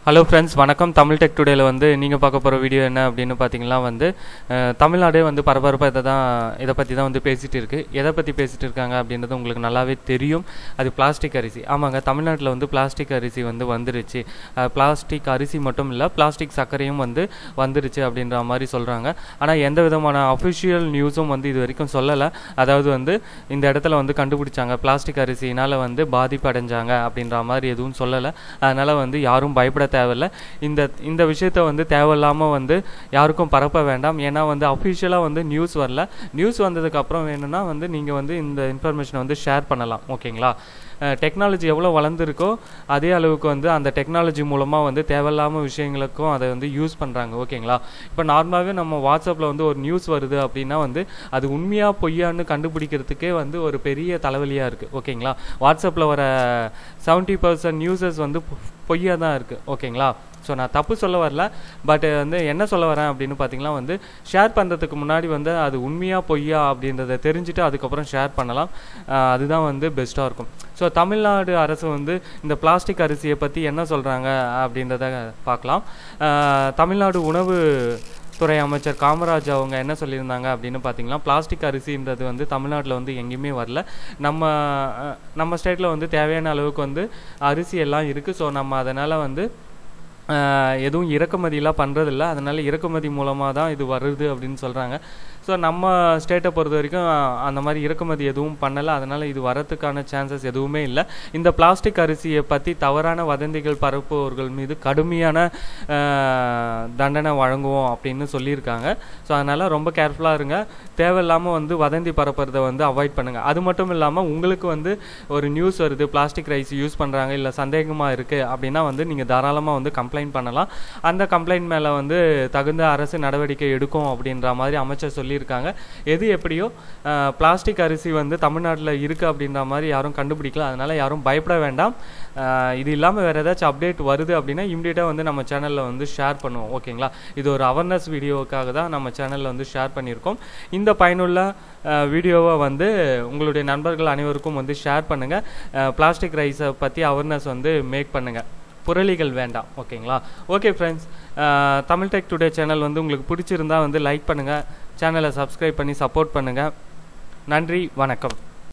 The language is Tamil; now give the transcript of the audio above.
ஹலோ ஃப்ரெண்ட்ஸ் வணக்கம் தமிழ் டெக் டுடேல வந்து நீங்கள் பார்க்க போகிற வீடியோ என்ன அப்படின்னு பார்த்தீங்கன்னா வந்து அஹ், தமிழ்நாடே வந்து பரபரப்பாக இதை தான் இதை பற்றி தான் வந்து பேசிகிட்டு இருக்கு எதை பற்றி பேசிகிட்டு இருக்காங்க அப்படின்றது உங்களுக்கு நல்லாவே தெரியும் அது பிளாஸ்டிக் அரிசி ஆமாங்க தமிழ்நாட்டில் வந்து பிளாஸ்டிக் அரிசி வந்து வந்துருச்சு பிளாஸ்டிக் அரிசி மட்டும் இல்லை பிளாஸ்டிக் சர்க்கரையும் வந்து வந்துருச்சு அப்படின்ற மாதிரி சொல்கிறாங்க ஆனால் எந்த விதமான அஃபிஷியல் நியூஸும் வந்து இது வரைக்கும் சொல்லலை அதாவது வந்து இந்த இடத்துல வந்து கண்டுபிடிச்சாங்க பிளாஸ்டிக் அரிசினால் வந்து பாதிப்பு அடைஞ்சாங்க அப்படின்ற மாதிரி எதுவும் சொல்லலை அதனால் வந்து யாரும் பயப்பட தேவையில்ல இந்த இந்த விஷயத்த வந்து தேவையில்லாமல் வந்து யாருக்கும் பரப்ப வேண்டாம் ஏன்னா வந்து அஃபிஷியலாக வந்து நியூஸ் வரல நியூஸ் வந்ததுக்கப்புறம் வேணும்னா வந்து நீங்கள் வந்து இந்த இன்ஃபர்மேஷனை வந்து ஷேர் பண்ணலாம் ஓகேங்களா டெக்னாலஜி எவ்வளோ வளர்ந்துருக்கோ அதே அளவுக்கு வந்து அந்த டெக்னாலஜி மூலமாக வந்து தேவையில்லாம விஷயங்களுக்கும் அதை வந்து யூஸ் பண்ணுறாங்க ஓகேங்களா இப்போ நார்மலாகவே நம்ம வாட்ஸ்அப்பில் வந்து ஒரு நியூஸ் வருது அப்படின்னா வந்து அது உண்மையா பொய்யான்னு கண்டுபிடிக்கிறதுக்கே வந்து ஒரு பெரிய தலைவலியாக இருக்குது ஓகேங்களா வாட்ஸ்அப்பில் வர செவன்ட்டி பர்சன்ட் நியூஸஸ் வந்து பொ- பொய்யா தான் இருக்குது ஓகேங்களா ஸோ நான் தப்பு சொல்ல வரல பட் வந்து என்ன சொல்ல வரேன் அப்படின்னு பார்த்தீங்கன்னா வந்து ஷேர் பண்ணுறதுக்கு முன்னாடி வந்து அது உண்மையா பொய்யா அப்படின்றத தெரிஞ்சுட்டு அதுக்கப்புறம் ஷேர் பண்ணலாம் ஆஹ் அதுதான் வந்து பெஸ்ட்டாக இருக்கும் ஸோ தமிழ்நாடு அரசு வந்து இந்த பிளாஸ்டிக் அரிசியை பற்றி என்ன சொல்கிறாங்க அப்படின்றத பார்க்கலாம் ஆஹ் தமிழ்நாடு உணவு துறை அமைச்சர் காமராஜ் அவங்க என்ன சொல்லியிருந்தாங்க அப்படின்னு பார்த்தீங்கன்னா பிளாஸ்டிக் அரிசின்றது வந்து தமிழ்நாட்டில் வந்து எங்கேயுமே வரல நம்ம அஹ், நம்ம ஸ்டேட்டில் வந்து தேவையான அளவுக்கு வந்து அரிசி எல்லாம் இருக்குது ஸோ நம்ம அதனால் வந்து ஆஹ் எதுவும் இறக்குமதியெலாம் பண்ணுறதில்ல அதனால் இறக்குமதி மூலமாக தான் இது வருது அப்படின்னு சொல்கிறாங்க ஸோ நம்ம ஸ்டேட்டை பொறுத்த வரைக்கும் அந்த மாதிரி இறக்குமதி எதுவும் பண்ணலை அதனால் இது வரத்துக்கான சான்சஸ் எதுவுமே இல்லை இந்த பிளாஸ்டிக் அரிசியை பற்றி தவறான வதந்திகள் பரப்புபவர்கள் மீது கடுமையான ஆஹ், தண்டனை வழங்குவோம் அப்படின்னு சொல்லியிருக்காங்க ஸோ அதனால் ரொம்ப கேர்ஃபுல்லாக இருங்க தேவையில்லாமல் வந்து வதந்தி பரப்புறதை வந்து அவாய்ட் பண்ணுங்கள் அது மட்டும் இல்லாமல் உங்களுக்கு வந்து ஒரு நியூஸ் வருது பிளாஸ்டிக் ரைஸ் யூஸ் பண்ணுறாங்க இல்லை சந்தேகமாக இருக்குது அப்படின்னா வந்து நீங்கள் தாராளமாக வந்து கம்ப்ளைண்ட் பண்ணலாம் அந்த கம்ப்ளைண்ட் மேலே வந்து தகுந்த அரசு நடவடிக்கை எடுக்கும் அப்படின்ற மாதிரி அமைச்சர் சொல்லியிருக்காங்க எது எப்படியோ பிளாஸ்டிக் அரிசி வந்து தமிழ்நாட்டில் இருக்குது அப்படின்ற மாதிரி யாரும் கண்டுபிடிக்கல அதனால் யாரும் பயப்பட வேண்டாம் அஹ், இது இல்லாமல் வேறு ஏதாச்சும் அப்டேட் வருது அப்படின்னா இம்மிடியட்டாக வந்து நம்ம சேனலில் வந்து ஷேர் பண்ணுவோம் ஓகேங்களா இது ஒரு அவேர்னஸ் வீடியோவுக்காக தான் நம்ம சேனலில் வந்து ஷேர் பண்ணியிருக்கோம் இந்த பயனுள்ள அஹ், வீடியோவை வந்து உங்களுடைய நண்பர்கள் அனைவருக்கும் வந்து ஷேர் பண்ணுங்கள் பிளாஸ்டிக் ரைஸை பற்றி அவேர்னஸ் வந்து மேக் பண்ணுங்கள் புரளிகள் வேண்டாம் ஓகேங்களா okay friends Tamil tech today channel வந்து உங்களுக்கு பிடிச்சிருந்தா வந்து லைக் பண்ணுங்கள் சேனலை சப்ஸ்கிரைப் பண்ணி சப்போர்ட் பண்ணுங்கள் நன்றி வணக்கம்